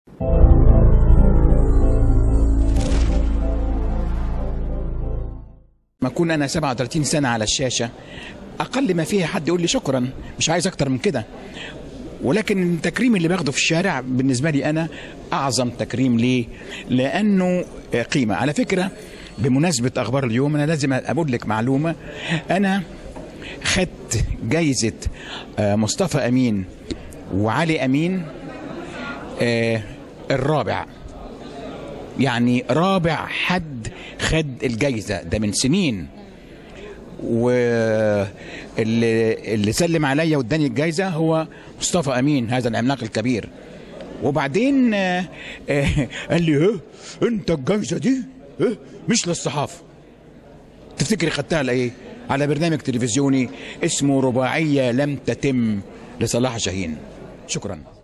ما اكون انا 37 سنه على الشاشه اقل ما فيها حد يقول لي شكرا مش عايز اكتر من كده ولكن التكريم اللي باخده في الشارع بالنسبه لي انا اعظم تكريم ليه لانه قيمه على فكره بمناسبه اخبار اليوم انا لازم اقول لك معلومه انا خدت جايزه آه، مصطفى امين وعلي امين آه، الرابع يعني رابع حد خد الجايزه ده من سنين واللي اللي سلم عليا واداني الجايزه هو مصطفى امين هذا العملاق الكبير وبعدين آه، آه، قال لي ها انت الجايزه دي ها مش للصحافه تفتكري خدتها على ايه على برنامج تلفزيوني اسمه رباعيه لم تتم لصلاح جاهين شكرا